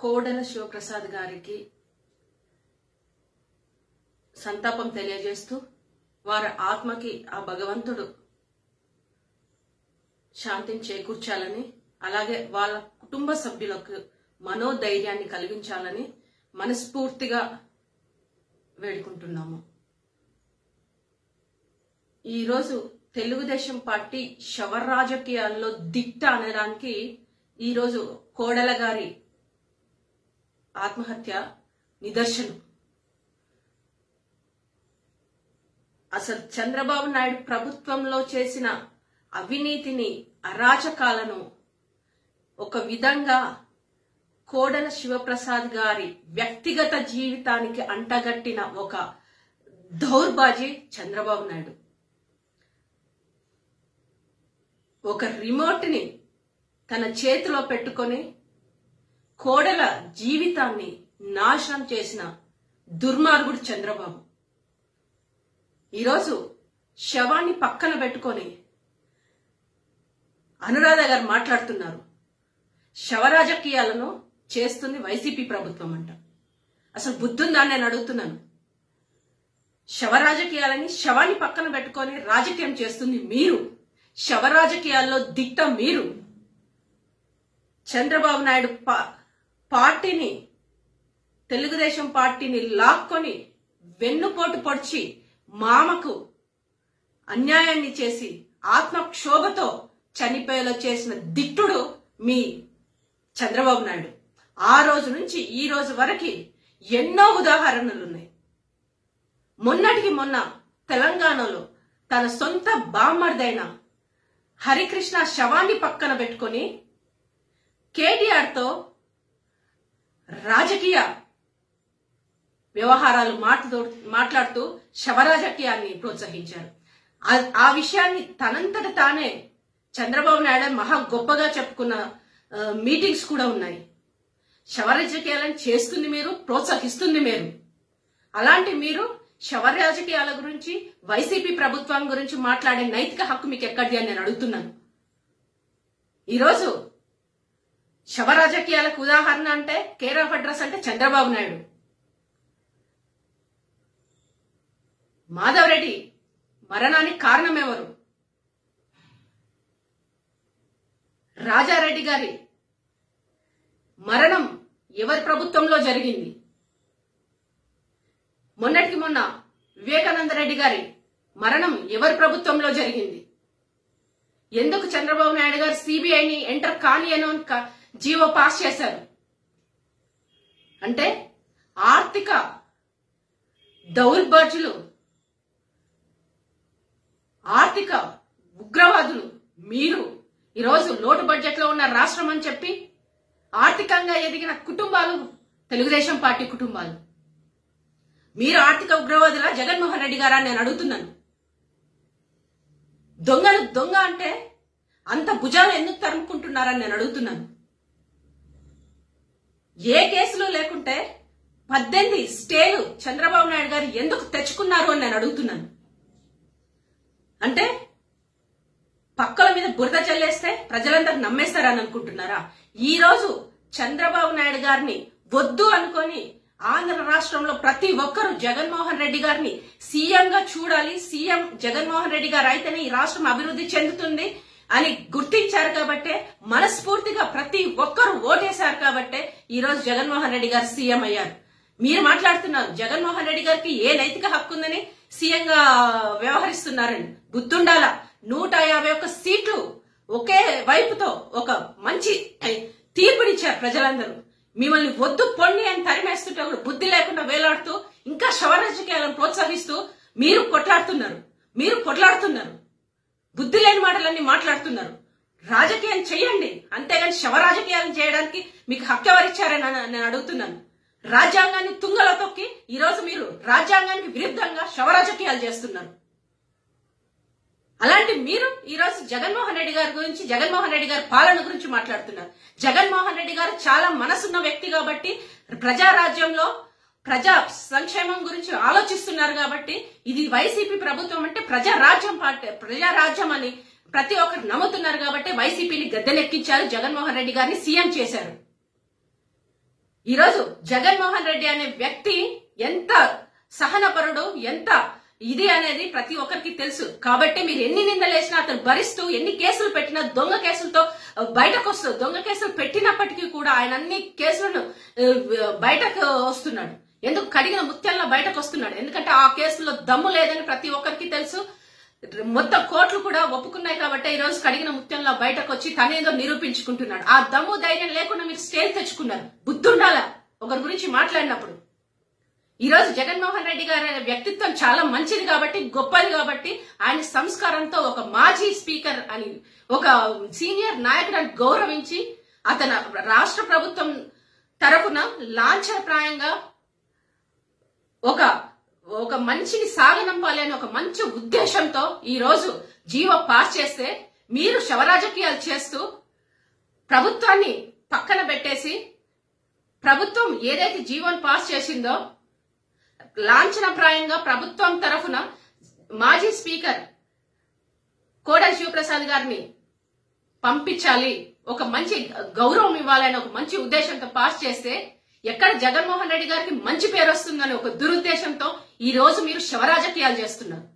కోడల శివప్రసాద్ గారికి సంతాపం తెలియజేస్తూ వారి ఆత్మకి ఆ భగవంతుడు శాంతిని చేకూర్చాలని అలాగే వాళ్ళ కుటుంబ సభ్యులకు మనోధైర్యాన్ని కలిగించాలని మనస్ఫూర్తిగా వేడుకుంటున్నాము ఈరోజు తెలుగుదేశం పార్టీ శవ రాజకీయాల్లో దిట్ట అనడానికి ఈరోజు కోడల గారి ఆత్మహత్య నిదర్శనం అసలు చంద్రబాబు నాయుడు ప్రభుత్వంలో చేసిన అవినీతిని అరాచకాలను ఒక విధంగా కోడల శివప్రసాద్ గారి వ్యక్తిగత జీవితానికి అంటగట్టిన ఒక దౌర్బాజీ చంద్రబాబు నాయుడు ఒక రిమోట్ని తన చేతిలో పెట్టుకొని కోడల జీవితాన్ని నాశనం చేసిన దుర్మార్గుడు చంద్రబాబు ఈరోజు శవాన్ని పక్కన పెట్టుకొని అనురాధ గారు మాట్లాడుతున్నారు శవ రాజకీయాలను చేస్తుంది వైసీపీ ప్రభుత్వం అంట అసలు బుద్ధుందా అని నేను అడుగుతున్నాను శవ రాజకీయాలని శవాన్ని పక్కన పెట్టుకొని రాజకీయం చేస్తుంది మీరు శవ రాజకీయాల్లో దిట్ట మీరు చంద్రబాబు నాయుడు పా- పార్టీని తెలుగుదేశం పార్టీని లాక్కొని వెన్నుపోటు పొడిచి మామకు అన్యాయాన్ని చేసి ఆత్మక్షోభతో చనిపోయేలా చేసిన దిట్టుడు మీ చంద్రబాబు నాయుడు ఆ రోజు నుంచి ఈ రోజు వరకు ఎన్నో ఉదాహరణలు ఉన్నాయి మొన్నటికి మొన్న తెలంగాణలో తన సొంత బామ్మర్దైన హరికృష్ణ శవాన్ని పక్కన పెట్టుకొని కేటీఆర్తో రాజకీయ వ్యవహారాలు మాట్లాడుతూ మాట్లాడుతూ శవరాజకీయాన్ని ప్రోత్సహించారు ఆ- ఆ విషయాన్ని తనంతట తానే చంద్రబాబు నాయుడు మహా గొప్పగా చెప్పుకున్న ఆ, మీటింగ్స్ కూడా ఉన్నాయి శవరాజకీయాలను చేస్తుంది మీరు ప్రోత్సహిస్తుంది మీరు అలాంటి మీరు శవ రాజకీయాల గురించి వైసీపీ ప్రభుత్వం గురించి మాట్లాడే నైతిక హక్కు మీకు ఎక్కడిది అని నేను అడుగుతున్నాను ఈరోజు శవ రాజకీయాలకు ఉదాహరణ అంటే కేర్ ఆఫ్ అడ్రస్ అంటే చంద్రబాబు నాయుడు మాధవరెడ్డి మరణానికి కారణం ఎవరు రాజారెడ్డి గారి మరణం ఎవరి ప్రభుత్వంలో జరిగింది మొన్నటికి మొన్న వివేకానంద రెడ్డి గారి మరణం ఎవరి ప్రభుత్వంలో జరిగింది ఎందుకు చంద్రబాబు నాయుడు గారు సిబిఐని ఎంటర్ కాని అని ఒక జీవో పాస్ చేశారు అంటే ఆర్థిక దౌర్బర్జులు ఆర్థిక ఉగ్రవాదులు మీరు ఈరోజు లోటు బడ్జెట్ లో ఉన్న రాష్ట్రం అని చెప్పి ఆర్థికంగా ఎదిగిన కుటుంబాలు తెలుగుదేశం పార్టీ కుటుంబాలు మీరు ఆర్థిక ఉగ్రవాదులా జగన్మోహన్ రెడ్డి గారా అని నేను అడుగుతున్నాను దొంగలు దొంగ అంటే అంత భుజాలు ఎందుకు తరుముకుంటున్నారని నేను అడుగుతున్నాను ఏ కేసులు లేకుంటే పద్దెనిమిది స్టేలు చంద్రబాబు నాయుడు గారు ఎందుకు తెచ్చుకున్నారు అని నేను అడుగుతున్నాను అంటే పక్కల మీద బురద చల్లేస్తే ప్రజలందరూ నమ్మేస్తారని అనుకుంటున్నారా ఈ రోజు చంద్రబాబు నాయుడు గారిని వద్దు అనుకొని ఆంధ్ర రాష్ట్రంలో ప్రతి ఒక్కరూ జగన్మోహన్ రెడ్డి గారిని సీఎం గా చూడాలి సీఎం జగన్మోహన్ రెడ్డి గారు అయితేనే ఈ రాష్ట్రం అభివృద్ధి చెందుతుంది అని గుర్తించారు కాబట్టే మనస్ఫూర్తిగా ప్రతి ఒక్కరూ ఓటేశారు కాబట్టే ఈ రోజు జగన్మోహన్ రెడ్డి గారు సీఎం అయ్యారు మీరు మాట్లాడుతున్నారు జగన్మోహన్ రెడ్డి గారికి ఏ నైతిక హక్కు ఉందని సీఎం గా వ్యవహరిస్తున్నారని బుద్ధుండాల నూట యాభై ఒక్క సీట్లు ఒకే వైపుతో ఒక మంచి తీర్పునిచ్చారు ప్రజలందరూ మిమ్మల్ని వద్దు పొండి అని తరిమేస్తుంటే కూడా బుద్ధి లేకుండా వేలాడుతూ ఇంకా శవరాజకీయాలను ప్రోత్సహిస్తూ మీరు కొట్లాడుతున్నారు మీరు కొట్లాడుతున్నారు బుద్ధి లేని మాటలన్నీ మాట్లాడుతున్నారు రాజకీయం చెయ్యండి అంతేగాని శవ రాజకీయాలను చేయడానికి మీకు హక్కు ఎవరిచ్చారని నేను- నేను అడుగుతున్నాను రాజ్యాంగాన్ని తుంగలో తొక్కి ఈ రోజు మీరు రాజ్యాంగానికి విరుద్ధంగా శవ రాజకీయాలు చేస్తున్నారు అలాంటి మీరు ఈ రోజు జగన్మోహన్ రెడ్డి గారి గురించి జగన్మోహన్ రెడ్డి గారి పాలన గురించి మాట్లాడుతున్నారు జగన్మోహన్ రెడ్డి గారు చాలా మనసున్న వ్యక్తి కాబట్టి ప్రజారాజ్యంలో ప్రజా సంక్షేమం గురించి ఆలోచిస్తున్నారు కాబట్టి ఇది వైసీపీ ప్రభుత్వం అంటే ప్రజా రాజ్యం పార్టీ ప్రజా రాజ్యం అని ప్రతి ఒక్కరు నమ్ముతున్నారు కాబట్టి వైసీపీని గద్దెనెక్కించారు జగన్మోహన్ రెడ్డి గారిని సీఎం చేశారు ఈరోజు జగన్మోహన్ రెడ్డి అనే వ్యక్తి ఎంత సహనపరుడు ఎంత ఇది అనేది ప్రతి ఒక్కరికి తెలుసు కాబట్టి మీరు ఎన్ని నిందలు వేసినా అతను భరిస్తూ ఎన్ని కేసులు పెట్టినా దొంగ కేసులతో బయటకు వస్తూ దొంగ కేసులు పెట్టినప్పటికీ కూడా ఆయన అన్ని కేసులను ఆ, బయటకు వస్తున్నాడు ఎందుకు కడిగిన ముత్యాల్లో బయటకు వస్తున్నాడు ఎందుకంటే ఆ కేసులో దమ్ము లేదని ప్రతి ఒక్కరికి తెలుసు మొత్తం కోర్టులు కూడా ఒప్పుకున్నాయి కాబట్టి ఈ రోజు కడిగిన ముత్యంలో బయటకు వచ్చి తనేదో నిరూపించుకుంటున్నాడు ఆ దమ్ము ధైర్యం లేకుండా మీరు స్టేజ్ తెచ్చుకున్నారు బుద్ధుండాలా ఒకరి గురించి మాట్లాడినప్పుడు ఈ రోజు జగన్మోహన్ రెడ్డి గారి వ్యక్తిత్వం చాలా మంచిది కాబట్టి గొప్పది కాబట్టి ఆయన సంస్కారంతో ఒక మాజీ స్పీకర్ అని ఒక సీనియర్ నాయకుడిని గౌరవించి అతను రాష్ట్ర ప్రభుత్వం తరపున లాంఛనప్రాయంగా ఒక ఒక మనిషిని సాగనంపాలి అనే ఒక మంచి ఉద్దేశంతో ఈ రోజు జీవో పాస్ చేస్తే మీరు శవరాజకీయాలు చేస్తూ ప్రభుత్వాన్ని పక్కన పెట్టేసి ప్రభుత్వం ఏదైతే జీవోని పాస్ చేసిందో లాంఛనప్రాయంగా ప్రభుత్వం తరఫున మాజీ స్పీకర్ కోడెల శివప్రసాద్ గారిని పంపించాలి ఒక మంచి గౌరవం ఇవ్వాలని ఒక మంచి ఉద్దేశంతో పాస్ చేస్తే ఎక్కడ జగన్మోహన్ రెడ్డి గారికి మంచి పేరు వస్తుందని ఒక దురుద్దేశంతో ఈ రోజు మీరు శవరాజకీయాలు చేస్తున్నారు